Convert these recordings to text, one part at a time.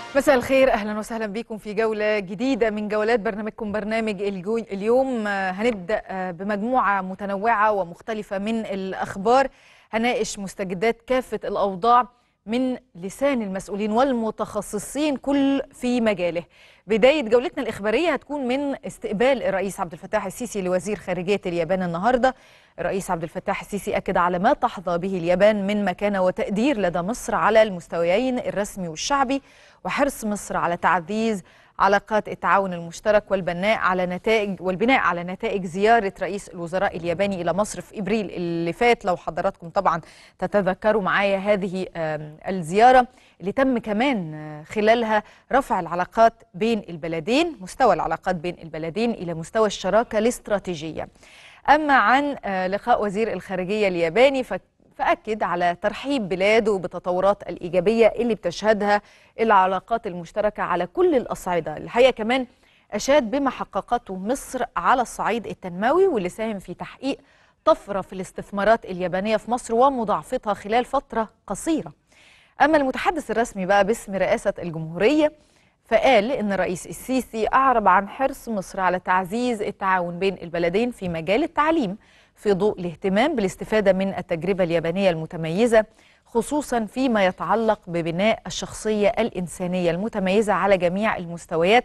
مساء الخير اهلا وسهلا بكم في جوله جديده من جولات برنامجكم برنامج الجو اليوم آه، هنبدا آه، بمجموعه متنوعه ومختلفه من الاخبار هناقش مستجدات كافه الاوضاع من لسان المسؤولين والمتخصصين كل في مجاله بدايه جولتنا الاخباريه هتكون من استقبال الرئيس عبد الفتاح السيسي لوزير خارجيه اليابان النهارده الرئيس عبد الفتاح السيسي اكد على ما تحظى به اليابان من مكانه وتقدير لدى مصر على المستويين الرسمي والشعبي وحرص مصر على تعزيز علاقات التعاون المشترك والبناء على نتائج والبناء على نتائج زياره رئيس الوزراء الياباني الى مصر في ابريل اللي فات لو حضراتكم طبعا تتذكروا معايا هذه آم، الزياره اللي تم كمان آه، خلالها رفع العلاقات بين البلدين مستوى العلاقات بين البلدين الى مستوى الشراكه الاستراتيجيه. اما عن آه، لقاء وزير الخارجيه الياباني ف فأكد على ترحيب بلاده بالتطورات الإيجابية اللي بتشهدها العلاقات المشتركة على كل الأصعدة الحقيقة كمان أشاد بما حققته مصر على الصعيد التنموي واللي ساهم في تحقيق طفرة في الاستثمارات اليابانية في مصر ومضاعفتها خلال فترة قصيرة أما المتحدث الرسمي بقى باسم رئاسة الجمهورية فقال إن الرئيس السيسي أعرب عن حرص مصر على تعزيز التعاون بين البلدين في مجال التعليم في ضوء الاهتمام بالاستفادة من التجربة اليابانية المتميزة خصوصا فيما يتعلق ببناء الشخصية الإنسانية المتميزة على جميع المستويات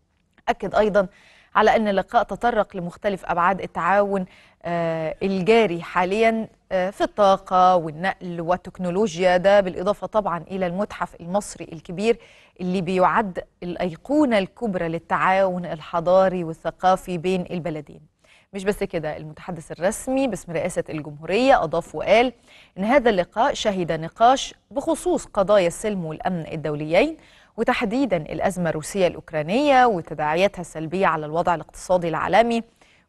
أكد أيضا على أن اللقاء تطرق لمختلف أبعاد التعاون آه، الجاري حاليا آه، في الطاقة والنقل والتكنولوجيا ده بالإضافة طبعا إلى المتحف المصري الكبير اللي بيعد الأيقونة الكبرى للتعاون الحضاري والثقافي بين البلدين مش بس كده المتحدث الرسمي باسم رئاسة الجمهورية أضاف وقال إن هذا اللقاء شهد نقاش بخصوص قضايا السلم والأمن الدوليين وتحديدا الأزمة الروسية الأوكرانية وتداعياتها السلبية على الوضع الاقتصادي العالمي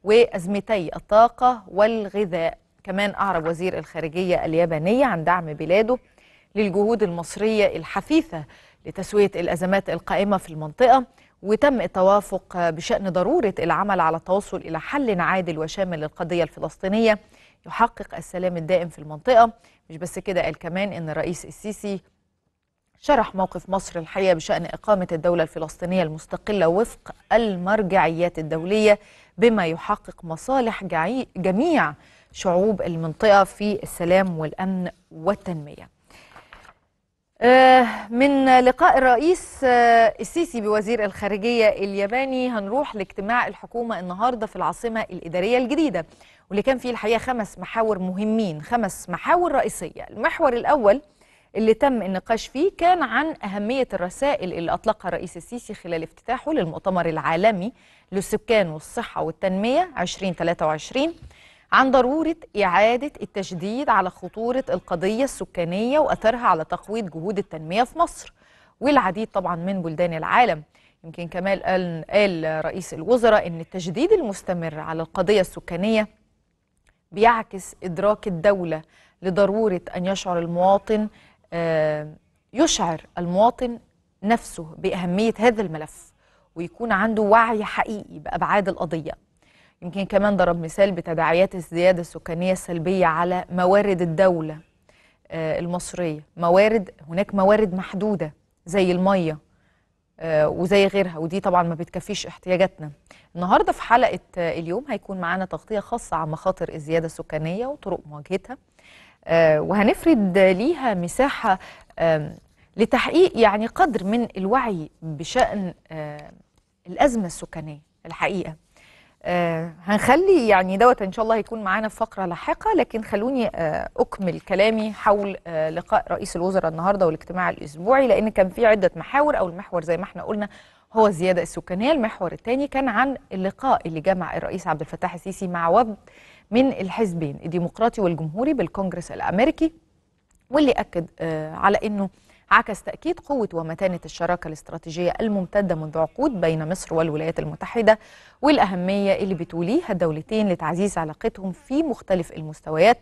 وأزمتي الطاقة والغذاء كمان أعرب وزير الخارجية اليابانية عن دعم بلاده للجهود المصرية الحثيثة لتسوية الأزمات القائمة في المنطقة وتم التوافق بشأن ضرورة العمل على التوصل إلى حل عادل وشامل للقضية الفلسطينية يحقق السلام الدائم في المنطقة مش بس كده قال كمان إن الرئيس السيسي شرح موقف مصر الحقيقة بشأن إقامة الدولة الفلسطينية المستقلة وفق المرجعيات الدولية بما يحقق مصالح جعي- جميع شعوب المنطقة في السلام والأمن والتنمية آه، من لقاء الرئيس آه، السيسي بوزير الخارجية الياباني هنروح لاجتماع الحكومة النهاردة في العاصمة الإدارية الجديدة واللي كان فيه الحقيقة خمس محاور مهمين خمس محاور رئيسية المحور الأول اللي تم النقاش فيه كان عن أهمية الرسائل اللي أطلقها الرئيس السيسي خلال افتتاحه للمؤتمر العالمي للسكان والصحة والتنمية 2023 عن ضرورة إعادة التشديد على خطورة القضية السكانية وأثرها على تقويض جهود التنمية في مصر والعديد طبعا من بلدان العالم يمكن كمان قال, قال رئيس الوزراء أن التشديد المستمر على القضية السكانية بيعكس إدراك الدولة لضرورة أن يشعر المواطن آه، يشعر المواطن نفسه بأهمية هذا الملف ويكون عنده وعي حقيقي بأبعاد القضية يمكن كمان ضرب مثال بتداعيات الزيادة السكانية السلبية على موارد الدولة آه، المصرية موارد هناك موارد محدودة زي المية آه، وزي غيرها ودي طبعا ما بتكفيش احتياجاتنا النهارده في حلقه آه، اليوم هيكون معانا تغطيه خاصه عن مخاطر الزياده السكانيه وطرق مواجهتها آه، وهنفرد ليها مساحه آم، لتحقيق يعني قدر من الوعي بشان آه، الازمه السكانيه الحقيقه آه، هنخلي يعني دوت ان شاء الله هيكون معانا في فقره لاحقه لكن خلوني آه، اكمل كلامي حول آه، لقاء رئيس الوزراء النهارده والاجتماع الاسبوعي لان كان في عده محاور او المحور زي ما احنا قلنا هو الزياده السكانيه المحور الثاني كان عن اللقاء اللي جمع الرئيس عبد الفتاح السيسي مع وفد من الحزبين الديمقراطي والجمهوري بالكونجرس الامريكي واللي اكد آه، على انه عكس تاكيد قوه ومتانه الشراكه الاستراتيجيه الممتده منذ عقود بين مصر والولايات المتحده والاهميه اللي بتوليها الدولتين لتعزيز علاقتهم في مختلف المستويات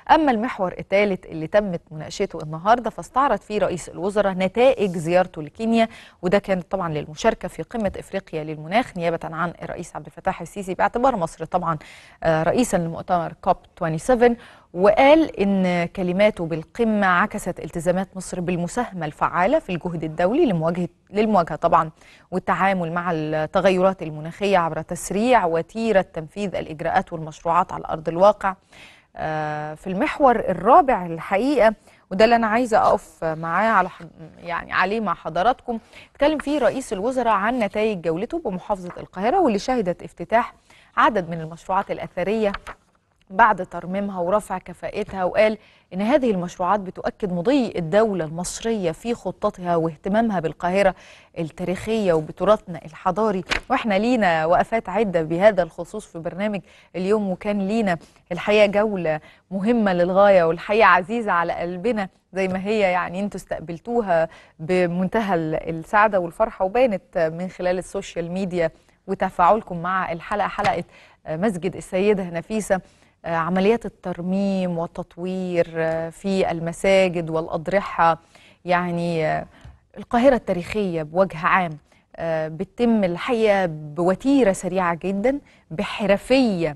أما المحور الثالث اللي تمت مناقشته النهاردة فاستعرض فيه رئيس الوزراء نتائج زيارته لكينيا وده كانت طبعا للمشاركة في قمة إفريقيا للمناخ نيابة عن الرئيس عبد الفتاح السيسي باعتبار مصر طبعا آه، رئيسا لمؤتمر كوب 27 وقال إن كلماته بالقمة عكست التزامات مصر بالمساهمة الفعالة في الجهد الدولي لمواجهة للمواجهة طبعا والتعامل مع التغيرات المناخية عبر تسريع وتيرة تنفيذ الإجراءات والمشروعات على أرض الواقع آه، في المحور الرابع الحقيقة وده اللي أنا عايزة أقف معاه على حض- يعني عليه مع حضراتكم اتكلم فيه رئيس الوزراء عن نتائج جولته بمحافظة القاهرة واللي شهدت افتتاح عدد من المشروعات الأثرية بعد ترميمها ورفع كفاءتها وقال ان هذه المشروعات بتؤكد مضي الدوله المصريه في خطتها واهتمامها بالقاهره التاريخيه وبتراثنا الحضاري واحنا لينا وقفات عده بهذا الخصوص في برنامج اليوم وكان لينا الحقيقه جوله مهمه للغايه والحقيقه عزيزه على قلبنا زي ما هي يعني انتوا استقبلتوها بمنتهى السعاده والفرحه وبانت من خلال السوشيال ميديا وتفاعلكم مع الحلقه حلقه مسجد السيده نفيسه آه، عمليات الترميم والتطوير آه، في المساجد والأضرحة يعني آه، القاهرة التاريخية بوجه عام آه، بتتم الحقيقة بوتيرة سريعة جدا بحرفية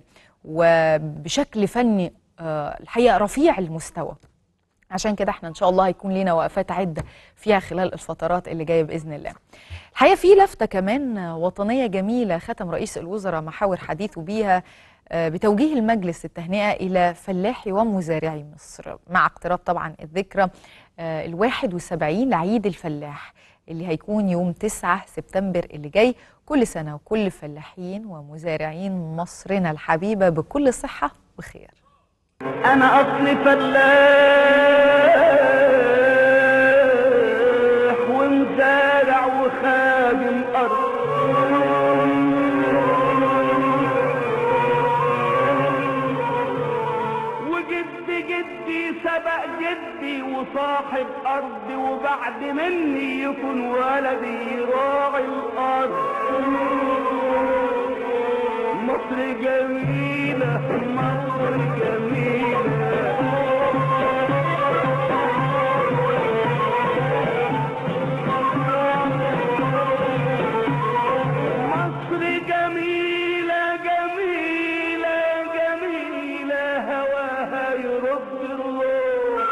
وبشكل فني آه، الحقيقة رفيع المستوى عشان كده احنا ان شاء الله هيكون لينا وقفات عده فيها خلال الفترات اللي جايه باذن الله. الحقيقه في لفته كمان وطنيه جميله ختم رئيس الوزراء محاور حديثه بيها آه، بتوجيه المجلس التهنئه الى فلاحي ومزارعي مصر مع اقتراب طبعا الذكرى آه، الواحد وسبعين لعيد الفلاح اللي هيكون يوم 9 سبتمبر اللي جاي كل سنه وكل فلاحين ومزارعين مصرنا الحبيبه بكل صحه وخير. انا اصلي فلاح ومزارع وخادم ارض وجد جدي سبق جدي وصاحب ارض وبعد مني يكون ولدي راعي الارض مصر جميلة مصر جميلة مصر جميلة جميلة جميلة هواها يرد الروح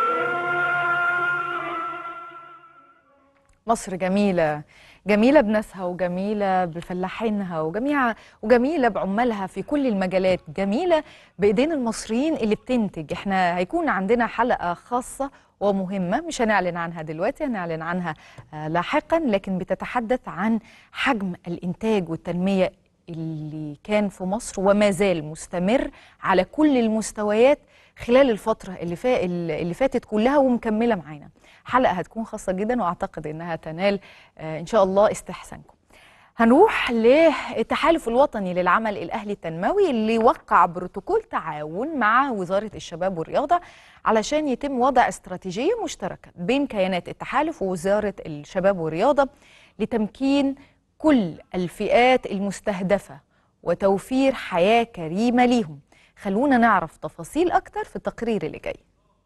مصر جميلة جميلة بناسها وجميلة بفلاحينها وجميعة وجميلة بعمالها في كل المجالات جميلة بإيدين المصريين اللي بتنتج احنا هيكون عندنا حلقة خاصة ومهمة مش هنعلن عنها دلوقتي هنعلن عنها آه، لاحقا لكن بتتحدث عن حجم الإنتاج والتنمية اللي كان في مصر وما زال مستمر على كل المستويات خلال الفترة اللي, فا... اللي فاتت كلها ومكملة معانا حلقة هتكون خاصة جدا وأعتقد إنها تنال آه، إن شاء الله استحسانكم هنروح للتحالف الوطني للعمل الأهلي التنموي اللي وقع بروتوكول تعاون مع وزارة الشباب والرياضة علشان يتم وضع استراتيجية مشتركة بين كيانات التحالف ووزارة الشباب والرياضة لتمكين كل الفئات المستهدفة وتوفير حياة كريمة ليهم خلونا نعرف تفاصيل أكتر في التقرير اللي جاي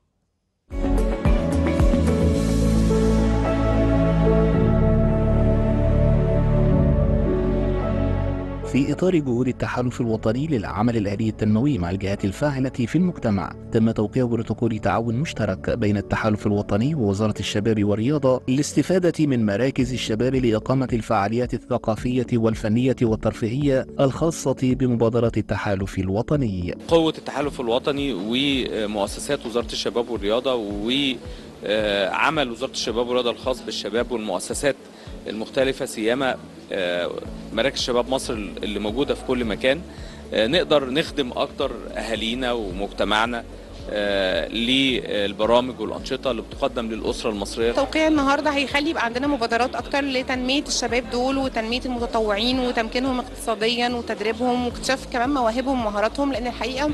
في إطار جهود التحالف الوطني للعمل الآلي التنموي مع الجهات الفاعلة في المجتمع تم توقيع بروتوكول تعاون مشترك بين التحالف الوطني ووزارة الشباب والرياضة للاستفادة من مراكز الشباب لإقامة الفعاليات الثقافية والفنية والترفيهية الخاصة بمبادرة التحالف الوطني قوة التحالف الوطني ومؤسسات وزارة الشباب والرياضة وعمل وزارة الشباب والرياضة الخاص بالشباب والمؤسسات المختلفة سيما آه، مراكز شباب مصر اللي موجودة في كل مكان آه، نقدر نخدم أكتر أهالينا ومجتمعنا آه، للبرامج والأنشطة اللي بتقدم للأسرة المصرية توقيع النهارده هيخلي يبقى عندنا مبادرات اكتر لتنميه الشباب دول وتنميه المتطوعين وتمكينهم اقتصاديا وتدريبهم واكتشاف كمان مواهبهم ومهاراتهم لان الحقيقه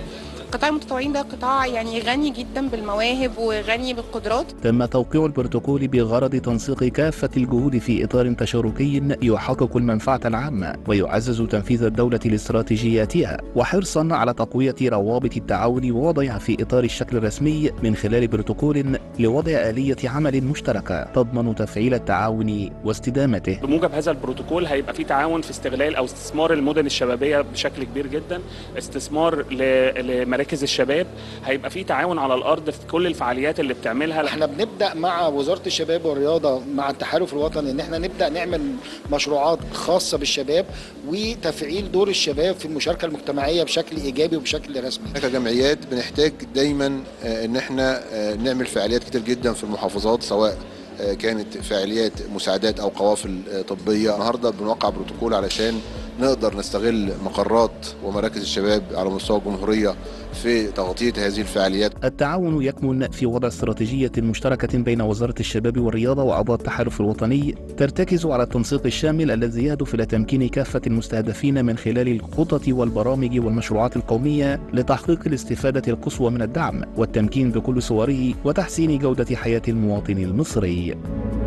قطاع المتطوعين ده قطاع يعني غني جدا بالمواهب وغني بالقدرات تم توقيع البروتوكول بغرض تنسيق كافة الجهود في إطار تشاركي يحقق المنفعة العامة ويعزز تنفيذ الدولة لاستراتيجياتها وحرصا على تقوية روابط التعاون ووضعها في إطار الشكل الرسمي من خلال بروتوكول لوضع آلية عمل مشتركة تضمن تفعيل التعاون واستدامته بموجب هذا البروتوكول هيبقى في تعاون في استغلال او استثمار المدن الشبابيه بشكل كبير جدا استثمار ل- لمراكز الشباب هيبقى في تعاون على الارض في كل الفعاليات اللي بتعملها احنا بنبدا مع وزاره الشباب والرياضه مع التحالف الوطني ان احنا نبدا نعمل مشروعات خاصه بالشباب وتفعيل دور الشباب في المشاركه المجتمعيه بشكل ايجابي وبشكل رسمي احنا كجمعيات بنحتاج دايما آه، ان احنا آه، نعمل فعاليات كتير جدا في المحافظات سواء آه، كانت فعاليات مساعدات او قوافل آه، طبيه النهارده بنوقع بروتوكول علشان نقدر نستغل مقرات ومراكز الشباب على مستوى الجمهوريه في تغطيه هذه الفعاليات التعاون يكمن في وضع استراتيجية مشتركة بين وزارة الشباب والرياضة وأعضاء التحالف الوطني ترتكز على التنسيق الشامل الذي يهدف إلى تمكين كافة المستهدفين من خلال الخطط والبرامج والمشروعات القومية لتحقيق الاستفادة القصوى من الدعم والتمكين بكل صوره وتحسين جودة حياة المواطن المصري.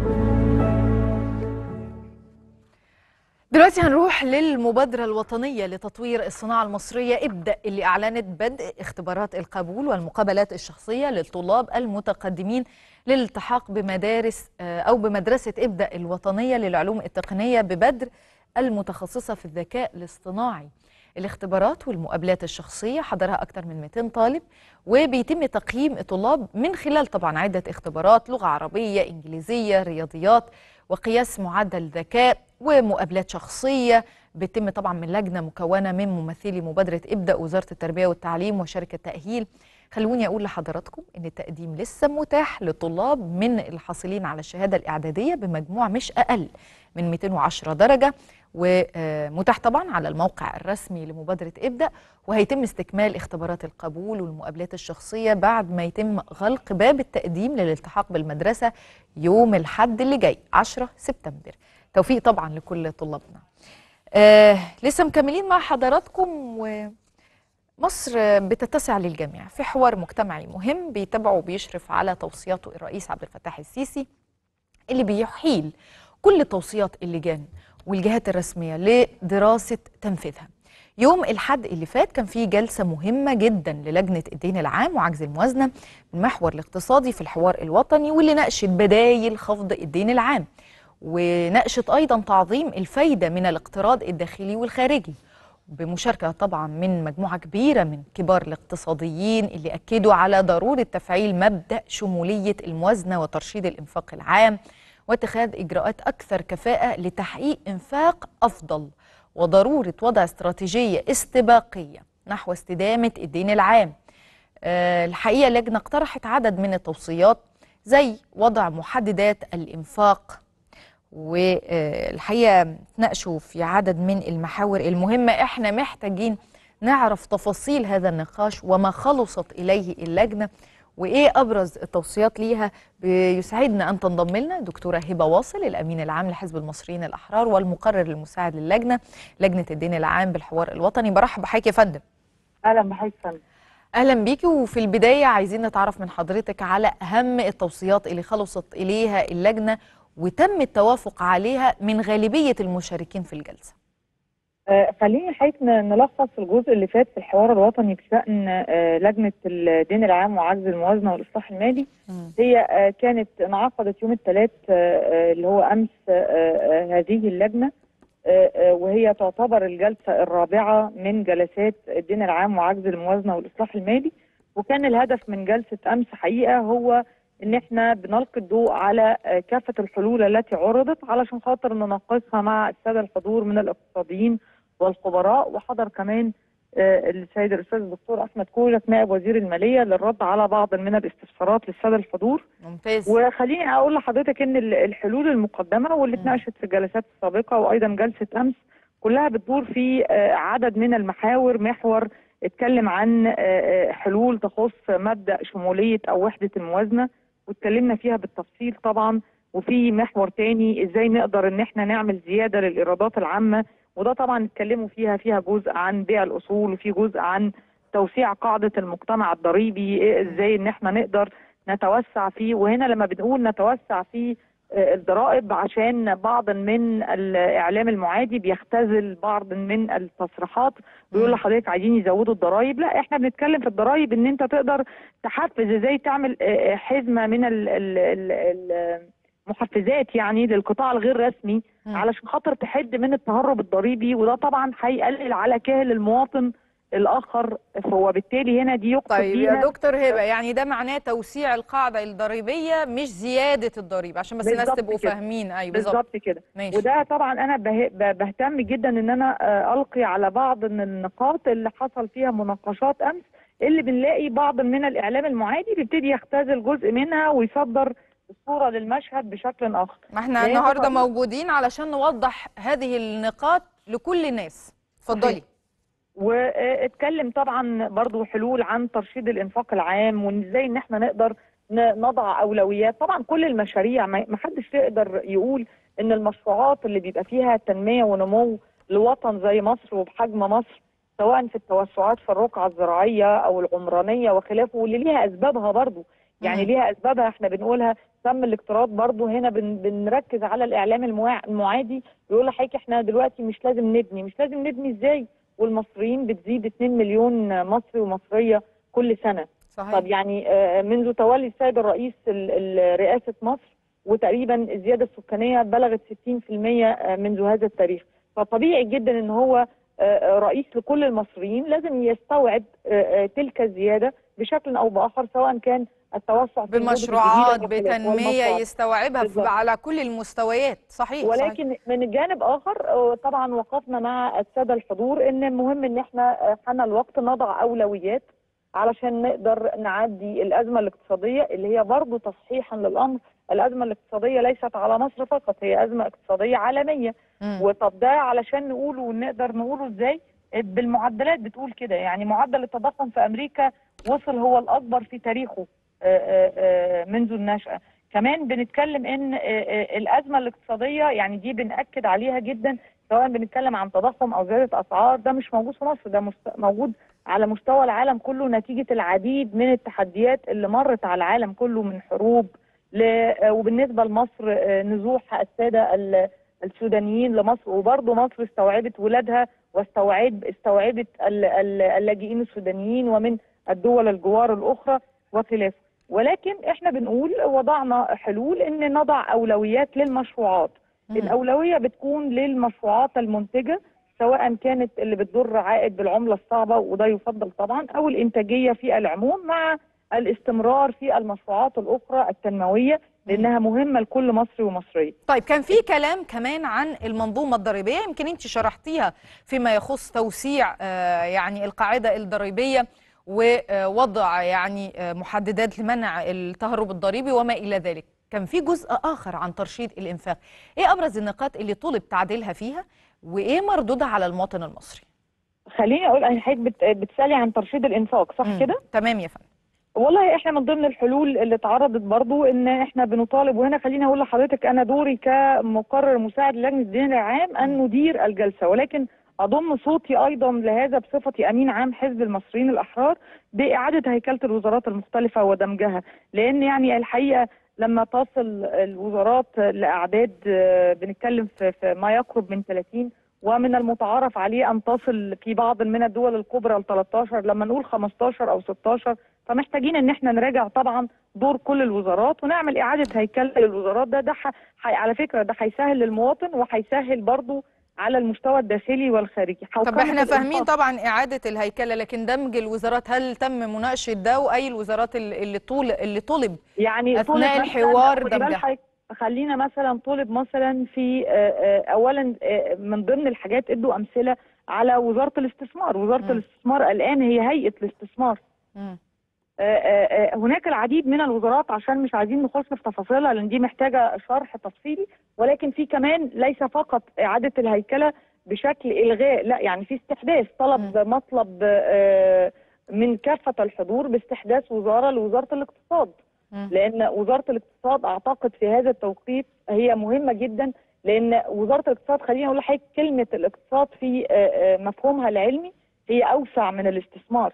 دلوقتي هنروح للمبادرة الوطنية لتطوير الصناعة المصرية ابدأ اللي أعلنت بدء اختبارات القبول والمقابلات الشخصية للطلاب المتقدمين للالتحاق بمدارس آه، أو بمدرسة ابدأ الوطنية للعلوم التقنية ببدر المتخصصة في الذكاء الاصطناعي الاختبارات والمقابلات الشخصية حضرها أكثر من 200 طالب وبيتم تقييم الطلاب من خلال طبعا عدة اختبارات لغة عربية إنجليزية رياضيات وقياس معدل ذكاء ومقابلات شخصية بيتم طبعا من لجنة مكونة من ممثلي مبادرة ابدأ وزارة التربية والتعليم وشركة تأهيل خلوني أقول لحضراتكم إن التقديم لسه متاح لطلاب من الحاصلين على الشهادة الإعدادية بمجموع مش أقل من 210 درجة ومتاح طبعا على الموقع الرسمي لمبادرة ابدأ وهيتم استكمال اختبارات القبول والمقابلات الشخصية بعد ما يتم غلق باب التقديم للالتحاق بالمدرسة يوم الحد اللي جاي 10 سبتمبر توفيق طبعا لكل طلابنا آه لسه مكملين مع حضراتكم ومصر بتتسع للجميع في حوار مجتمعي مهم بيتابعه وبيشرف على توصياته الرئيس عبد الفتاح السيسي اللي بيحيل كل توصيات اللجان والجهات الرسمية لدراسة تنفيذها يوم الحد اللي فات كان في جلسة مهمة جدا للجنة الدين العام وعجز الموازنة المحور الاقتصادي في الحوار الوطني واللي ناقشت بدايل خفض الدين العام وناقشت أيضا تعظيم الفايدة من الاقتراض الداخلي والخارجي بمشاركة طبعا من مجموعة كبيرة من كبار الاقتصاديين اللي أكدوا على ضرورة تفعيل مبدأ شمولية الموازنة وترشيد الإنفاق العام واتخاذ إجراءات أكثر كفاءة لتحقيق إنفاق أفضل وضرورة وضع استراتيجية استباقية نحو استدامة الدين العام آه، الحقيقة اللجنة اقترحت عدد من التوصيات زي وضع محددات الإنفاق والحقيقة تناقشوا في عدد من المحاور المهمة احنا محتاجين نعرف تفاصيل هذا النقاش وما خلصت إليه اللجنة وإيه أبرز التوصيات ليها بيسعدنا أن تنضم لنا دكتورة هبة واصل الأمين العام لحزب المصريين الأحرار والمقرر المساعد للجنة لجنة الدين العام بالحوار الوطني برحب بحضرتك يا فندم اهلا بحضرتك يا فندم اهلا بيكي وفي البدايه عايزين نتعرف من حضرتك على اهم التوصيات اللي خلصت اليها اللجنه وتم التوافق عليها من غالبيه المشاركين في الجلسه. آه، خليني حضرتك ن- نلخص الجزء اللي فات في الحوار الوطني بشان آه، لجنه الدين العام وعجز الموازنه والاصلاح المالي هي آه، كانت انعقدت يوم الثلاث اللي هو امس آه، آه، هذه اللجنه آه، آه، وهي تعتبر الجلسه الرابعه من جلسات الدين العام وعجز الموازنه والاصلاح المالي وكان الهدف من جلسه امس حقيقه هو ان احنا بنلقي الضوء على آه، كافه الحلول التي عرضت علشان خاطر نناقشها مع الساده الحضور من الاقتصاديين والخبراء وحضر كمان آه، السيد الاستاذ الدكتور احمد كولك نائب وزير الماليه للرد على بعض من الاستفسارات للساده الحضور ممتاز وخليني اقول لحضرتك ان ال- الحلول المقدمه واللي مم. اتناقشت في الجلسات السابقه وايضا جلسه امس كلها بتدور في آه، عدد من المحاور محور اتكلم عن آه، آه، حلول تخص مبدا شموليه او وحده الموازنه واتكلمنا فيها بالتفصيل طبعا وفي محور تاني ازاي نقدر ان احنا نعمل زياده للايرادات العامه وده طبعا اتكلموا فيها فيها جزء عن بيع الاصول وفي جزء عن توسيع قاعده المجتمع الضريبي إيه ازاي ان احنا نقدر نتوسع فيه وهنا لما بنقول نتوسع في آه، الضرائب عشان بعض من الاعلام المعادي بيختزل بعض من التصريحات بيقول لحضرتك عايزين يزودوا الضرائب لا احنا بنتكلم في الضرائب ان انت تقدر تحفز ازاي تعمل آه، آه، حزمه من ال- ال- ال- ال- محفزات يعني للقطاع الغير رسمي مم. علشان خاطر تحد من التهرب الضريبي وده طبعا هيقلل على كاهل المواطن الاخر فهو بالتالي هنا دي يقصد طيب يا بيها دكتور هبه يعني ده معناه توسيع القاعده الضريبيه مش زياده الضريبه عشان بس الناس بالظبط تبقوا كده. فاهمين ايوه بالظبط بالظبط كده ماشي وده طبعا انا به- ب- بهتم جدا ان انا آه، القي على بعض من النقاط اللي حصل فيها مناقشات امس اللي بنلاقي بعض من الاعلام المعادي بيبتدي يختزل جزء منها ويصدر الصوره للمشهد بشكل اخر ما احنا هي النهارده طبعاً- موجودين علشان نوضح هذه النقاط لكل الناس اتفضلي واتكلم طبعا برضو حلول عن ترشيد الانفاق العام وازاي ان احنا نقدر ن- نضع اولويات طبعا كل المشاريع ما ما حدش يقدر يقول ان المشروعات اللي بيبقى فيها تنميه ونمو لوطن زي مصر وبحجم مصر سواء في التوسعات في الرقعه الزراعيه او العمرانيه وخلافه واللي ليها اسبابها برضو يعني مم. ليها اسبابها احنا بنقولها تم الاقتراض برضو هنا بن بنركز على الاعلام الموا- المعادي يقول لحضرتك احنا دلوقتي مش لازم نبني مش لازم نبني ازاي والمصريين بتزيد 2 مليون مصري ومصريه كل سنه صحيح طب يعني آه، منذ تولي السيد الرئيس ال- ال- رئاسه مصر وتقريبا الزياده السكانيه بلغت 60% منذ هذا التاريخ فطبيعي جدا ان هو آه، رئيس لكل المصريين لازم يستوعب آه، آه، تلك الزياده بشكل او باخر سواء كان التوسع في المدن بمشروعات الجديدة بتنميه والمشروعات. يستوعبها في- بالظبط. على كل المستويات صحيح صحيح. ولكن من جانب اخر آه، طبعا وقفنا مع الساده الحضور ان مهم ان احنا آه، حان الوقت نضع اولويات علشان نقدر نعدي الازمه الاقتصاديه اللي هي برضه تصحيحا للامر الازمه الاقتصاديه ليست على مصر فقط هي ازمه اقتصاديه عالميه مم. وطب ده علشان نقوله ونقدر نقوله ازاي بالمعدلات بتقول كده يعني معدل التضخم في امريكا وصل هو الاكبر في تاريخه آه، آه، آه، منذ النشأة كمان بنتكلم ان آه، آه، الازمه الاقتصاديه يعني دي بنأكد عليها جدا سواء بنتكلم عن تضخم او زياده اسعار ده مش موجود في مصر ده مست- موجود على مستوى العالم كله نتيجه العديد من التحديات اللي مرت على العالم كله من حروب ل... آه، وبالنسبه لمصر آه، نزوح الساده ال- السودانيين لمصر وبرضه مصر استوعبت ولادها واستوعب استوعبت ال- ال- اللاجئين السودانيين ومن الدول الجوار الاخرى وخلافه ولكن احنا بنقول وضعنا حلول ان نضع اولويات للمشروعات مم. الاولويه بتكون للمشروعات المنتجه سواء كانت اللي بتضر عائد بالعمله الصعبه وده يفضل طبعا او الانتاجيه في العموم مع الاستمرار في المشروعات الاخرى التنمويه لانها مهمه لكل مصري ومصريه طيب كان في كلام كمان عن المنظومة الضريبية يمكن انت شرحتيها فيما يخص توسيع آه، يعني القاعدة الضريبية ووضع يعني آه، محددات لمنع التهرب الضريبي وما إلى ذلك كان في جزء آخر عن ترشيد الإنفاق إيه أبرز النقاط اللي طلب تعديلها فيها وإيه مردودها على المواطن المصري خليني اقول انا حضرتك بت- بتسالي عن ترشيد الانفاق صح مم. كده تمام يا فندم والله احنا من ضمن الحلول اللي اتعرضت برضو ان احنا بنطالب وهنا خليني اقول لحضرتك انا دوري كمقرر مساعد لجنه الدين العام ان ندير الجلسه ولكن اضم صوتي ايضا لهذا بصفتي امين عام حزب المصريين الاحرار باعاده هيكله الوزارات المختلفه ودمجها لان يعني الحقيقه لما تصل الوزارات لاعداد آه، بنتكلم في في ما يقرب من 30 ومن المتعارف عليه ان تصل في بعض من الدول الكبرى ل 13 لما نقول 15 او 16 فمحتاجين ان احنا نراجع طبعا دور كل الوزارات ونعمل اعاده هيكله للوزارات ده ده ح... ح... على فكره ده هيسهل للمواطن وهيسهل برضو على المستوى الداخلي والخارجي طب حوكمة احنا فاهمين الإنفاق. طبعا إعادة الهيكلة لكن دمج الوزارات هل تم مناقشة ده وأي الوزارات اللي اللي طول اللي طلب يعني أثناء طلب مثلاً- الحوار خدي بال دمجها. حضرتك، خلينا مثلا طلب مثلا في آه، آه، اولا آه، من ضمن الحاجات ادوا امثله على وزاره الاستثمار وزاره مم. الاستثمار الان هي هيئه الاستثمار مم. آه، آه، آه، هناك العديد من الوزارات عشان مش عايزين نخش في تفاصيلها لان دي محتاجه شرح تفصيلي ولكن في كمان ليس فقط اعاده الهيكله بشكل الغاء لا يعني في استحداث طلب مطلب آه، من كافه الحضور باستحداث وزاره لوزاره الاقتصاد مم. لان وزاره الاقتصاد اعتقد في هذا التوقيت هي مهمه جدا لان وزاره الاقتصاد خليني اقول لحضرتك كلمه الاقتصاد في آه، آه، مفهومها العلمي هي اوسع من الاستثمار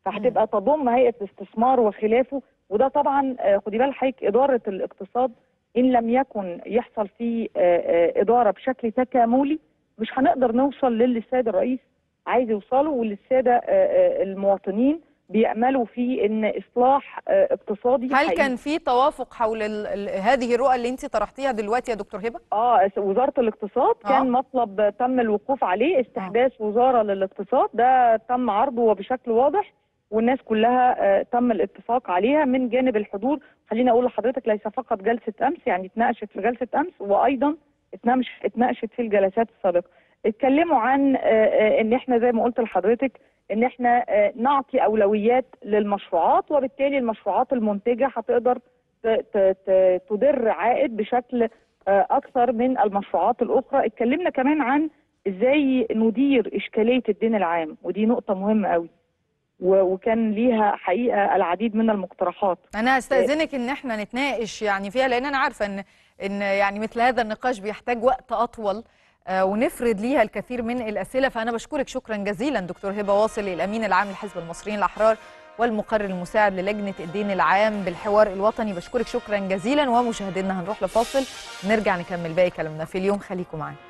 فهتبقى تضم هيئه الاستثمار وخلافه وده طبعا آه، خدي بال حضرتك اداره الاقتصاد ان لم يكن يحصل فيه آه، آه، اداره بشكل تكاملي مش هنقدر نوصل للي السيد الرئيس عايز يوصله واللي الساده آه، آه، المواطنين بيأملوا فيه ان اصلاح آه، اقتصادي هل حقيقي. كان في توافق حول ال- ال- هذه الرؤى اللي انت طرحتيها دلوقتي يا دكتور هبه اه وزاره الاقتصاد كان آه. مطلب تم الوقوف عليه استحداث وزاره للاقتصاد ده تم عرضه وبشكل واضح والناس كلها آه، تم الاتفاق عليها من جانب الحضور خليني اقول لحضرتك ليس فقط جلسه امس يعني اتناقشت في جلسه امس وايضا اتناقش اتناقشت في الجلسات السابقه اتكلموا عن آه، آه، ان احنا زي ما قلت لحضرتك ان احنا آه، نعطي اولويات للمشروعات وبالتالي المشروعات المنتجه هتقدر ت- ت- ت- تدر عائد بشكل آه، اكثر من المشروعات الاخرى اتكلمنا كمان عن ازاي ندير اشكاليه الدين العام ودي نقطه مهمه قوي و- وكان ليها حقيقه العديد من المقترحات انا هستاذنك ان احنا نتناقش يعني فيها لان انا عارفه ان ان يعني مثل هذا النقاش بيحتاج وقت اطول آه، ونفرد ليها الكثير من الاسئله فانا بشكرك شكرا جزيلا دكتور هبه واصل الامين العام لحزب المصريين الاحرار والمقرر المساعد للجنه الدين العام بالحوار الوطني بشكرك شكرا جزيلا ومشاهدينا هنروح لفاصل نرجع نكمل باقي كلامنا في اليوم خليكم معانا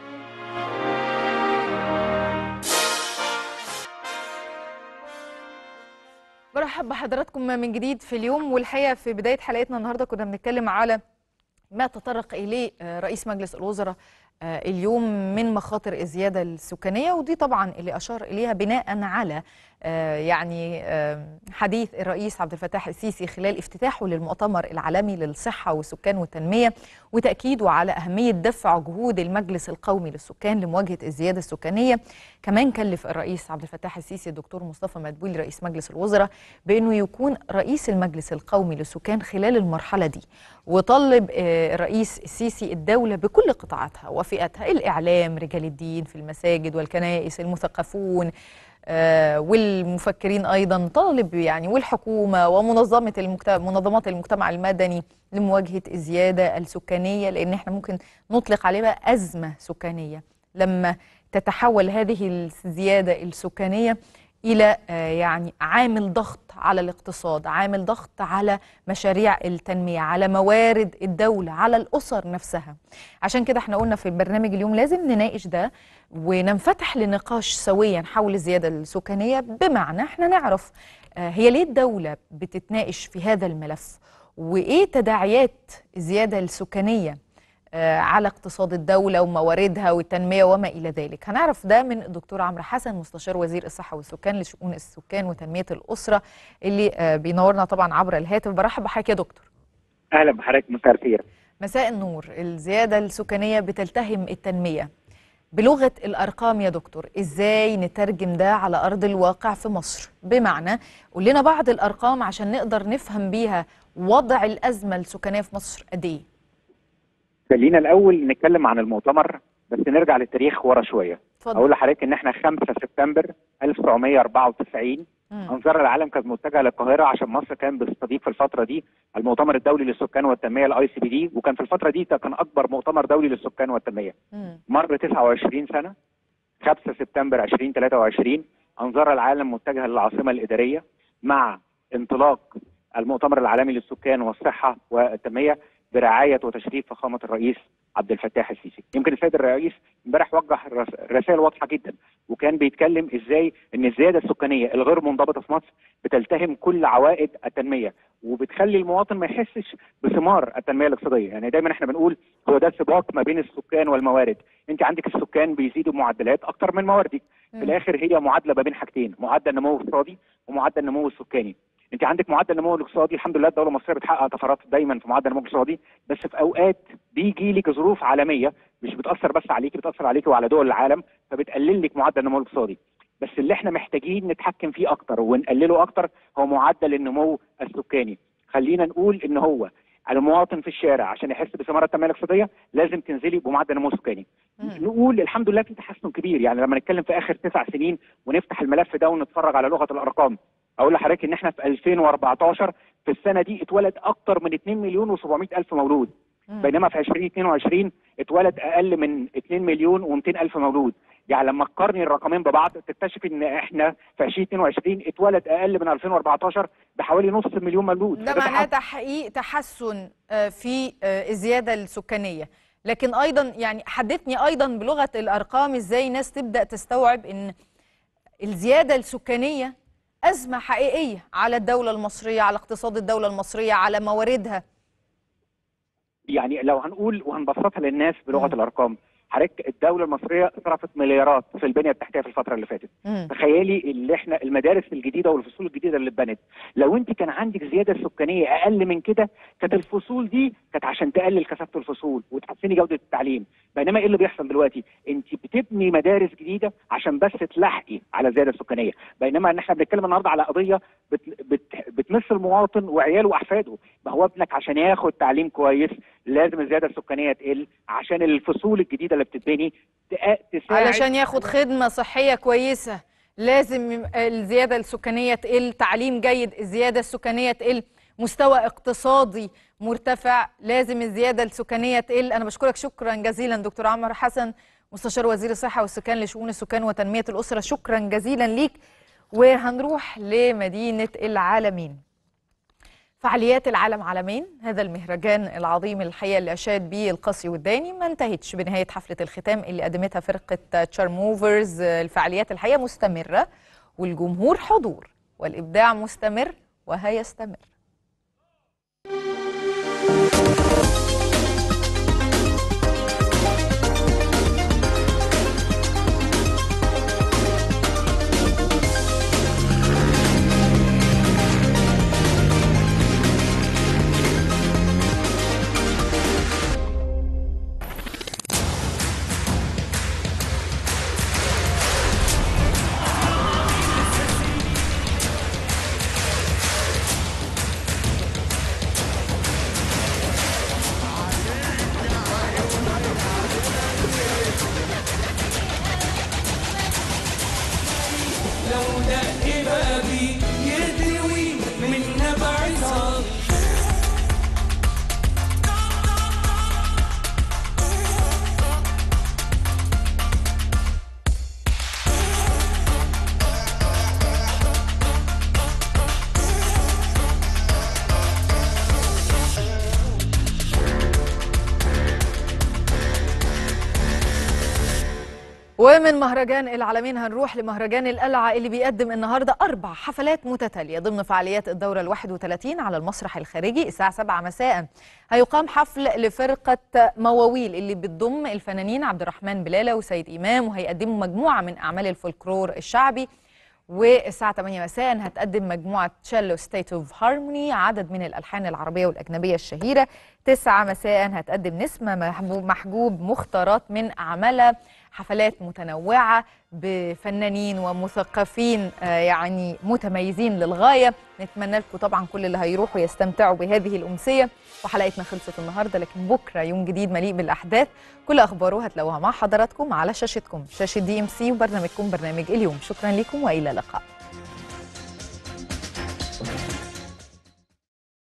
برحب بحضراتكم من جديد في اليوم والحقيقه في بدايه حلقتنا النهارده كنا بنتكلم على ما تطرق اليه آه، رئيس مجلس الوزراء آه، اليوم من مخاطر الزياده السكانيه ودي طبعا اللي اشار اليها بناء على آه، يعني آه، حديث الرئيس عبد الفتاح السيسي خلال افتتاحه للمؤتمر العالمي للصحه والسكان والتنميه وتاكيده على اهميه دفع جهود المجلس القومي للسكان لمواجهه الزياده السكانيه كمان كلف الرئيس عبد الفتاح السيسي الدكتور مصطفى مدبولي رئيس مجلس الوزراء بانه يكون رئيس المجلس القومي للسكان خلال المرحله دي وطلب آه، الرئيس السيسي الدوله بكل قطاعاتها وفئاتها الاعلام رجال الدين في المساجد والكنائس المثقفون آه، والمفكرين ايضا طالب يعني والحكومه ومنظمه المجتمع منظمات المجتمع المدني لمواجهه الزياده السكانيه لان احنا ممكن نطلق عليه بقى ازمه سكانيه لما تتحول هذه الزياده السكانيه الى آه، يعني عامل ضغط على الاقتصاد عامل ضغط على مشاريع التنميه على موارد الدوله على الاسر نفسها عشان كده احنا قلنا في البرنامج اليوم لازم نناقش ده وننفتح لنقاش سويا حول الزياده السكانيه بمعنى احنا نعرف آه، هي ليه الدوله بتتناقش في هذا الملف وايه تداعيات الزياده السكانيه آه، على اقتصاد الدولة ومواردها والتنمية وما إلى ذلك هنعرف ده من الدكتور عمرو حسن مستشار وزير الصحة والسكان لشؤون السكان وتنمية الأسرة اللي آه، بينورنا طبعا عبر الهاتف برحب بحضرتك يا دكتور اهلا بحضرتك مساء الخير مساء النور الزيادة السكانية بتلتهم التنمية بلغة الأرقام يا دكتور إزاي نترجم ده على أرض الواقع في مصر بمعنى قول لنا بعض الأرقام عشان نقدر نفهم بيها وضع الأزمة السكانية في مصر قد إيه خلينا الاول نتكلم عن المؤتمر بس نرجع للتاريخ ورا شويه اتفضل. اقول لحضرتك ان احنا 5 سبتمبر 1994 مم. انظار العالم كانت متجهه للقاهره عشان مصر كان بتستضيف في الفتره دي المؤتمر الدولي للسكان والتنميه الاي سي بي دي وكان في الفتره دي كان اكبر مؤتمر دولي للسكان والتنميه مم. مر 29 سنه 5 سبتمبر 2023 انظار العالم متجهه للعاصمه الاداريه مع انطلاق المؤتمر العالمي للسكان والصحه والتنميه برعايه وتشريف فخامه الرئيس عبد الفتاح السيسي. يمكن السيد الرئيس امبارح وجه رس- رسائل واضحه جدا وكان بيتكلم ازاي ان الزياده السكانيه الغير منضبطه في مصر بتلتهم كل عوائد التنميه وبتخلي المواطن ما يحسش بثمار التنميه الاقتصاديه، يعني دايما احنا بنقول هو ده سباق ما بين السكان والموارد، انت عندك السكان بيزيدوا معدلات اكتر من مواردك، في الاخر هي معادله ما بين حاجتين، معدل نمو اقتصادي ومعدل نمو السكاني. انت عندك معدل النمو الاقتصادي الحمد لله الدوله المصريه بتحقق طفرات دايما في معدل النمو الاقتصادي بس في اوقات بيجي لك ظروف عالميه مش بتاثر بس عليكي بتاثر عليكي وعلى دول العالم فبتقلل لك معدل النمو الاقتصادي بس اللي احنا محتاجين نتحكم فيه اكتر ونقلله اكتر هو معدل النمو السكاني خلينا نقول ان هو المواطن في الشارع عشان يحس بثمار التنميه الاقتصاديه لازم تنزلي بمعدل نمو سكاني نقول الحمد لله في تحسن كبير يعني لما نتكلم في اخر تسع سنين ونفتح الملف ده ونتفرج على لغه الارقام اقول لحضرتك ان احنا في 2014 في السنه دي اتولد اكتر من 2 مليون و700 الف مولود بينما في 2022 اتولد اقل من 2 مليون و200 الف مولود يعني لما تقارني الرقمين ببعض تكتشف ان احنا في 2022 اتولد اقل من 2014 بحوالي نص مليون مولود ده فده معناه تحسن. تحقيق تحسن آه، في آه، الزياده السكانيه لكن ايضا يعني حدثني ايضا بلغه الارقام ازاي الناس تبدا تستوعب ان الزياده السكانيه ازمه حقيقيه على الدوله المصريه على اقتصاد الدوله المصريه على مواردها يعني لو هنقول وهنبسطها للناس بلغه الارقام حضرتك الدوله المصريه صرفت مليارات في البنيه التحتيه في الفتره اللي فاتت مم. تخيلي اللي احنا المدارس الجديده والفصول الجديده اللي اتبنت لو انت كان عندك زياده سكانيه اقل من كده كانت الفصول دي كانت عشان تقلل كثافه الفصول وتحسني جوده التعليم بينما ايه اللي بيحصل دلوقتي انت بتبني مدارس جديده عشان بس تلحقي على الزياده السكانيه بينما ان احنا بنتكلم النهارده على قضيه بت بت بتمس المواطن وعياله واحفاده ما هو ابنك عشان ياخد تعليم كويس لازم الزياده السكانيه تقل عشان الفصول الجديده اللي بتتبني تق- تساعد علشان ياخد خدمه صحيه كويسه لازم يم- الزياده السكانيه تقل تعليم جيد الزياده السكانيه تقل مستوى اقتصادي مرتفع لازم الزياده السكانيه تقل انا بشكرك شكرا جزيلا دكتور عمر حسن مستشار وزير الصحه والسكان لشؤون السكان وتنميه الاسره شكرا جزيلا ليك وهنروح لمدينه العالمين فعاليات العالم عالمين هذا المهرجان العظيم الحقيقه اللي اشاد به القصي والداني ما انتهتش بنهايه حفله الختام اللي قدمتها فرقه تشارموفرز الفعاليات الحقيقه مستمره والجمهور حضور والابداع مستمر وهيستمر لو دق بابي يدوي من نبعتها ومن مهرجان العالمين هنروح لمهرجان القلعة اللي بيقدم النهاردة أربع حفلات متتالية ضمن فعاليات الدورة الواحد وثلاثين على المسرح الخارجي الساعة 7 مساء هيقام حفل لفرقة مواويل اللي بتضم الفنانين عبد الرحمن بلالة وسيد إمام وهيقدموا مجموعة من أعمال الفولكلور الشعبي والساعة 8 مساء هتقدم مجموعة تشيلو ستيت اوف هارموني عدد من الألحان العربية والأجنبية الشهيرة 9 مساء هتقدم نسمة محبوب, محجوب مختارات من أعمالها حفلات متنوعة بفنانين ومثقفين آه، يعني متميزين للغاية نتمنى لكم طبعا كل اللي هيروحوا يستمتعوا بهذه الأمسية وحلقتنا خلصت النهاردة لكن بكرة يوم جديد مليء بالأحداث كل أخباره هتلاقوها مع حضراتكم على شاشتكم شاشة دي ام سي وبرنامجكم برنامج اليوم شكرا لكم وإلى اللقاء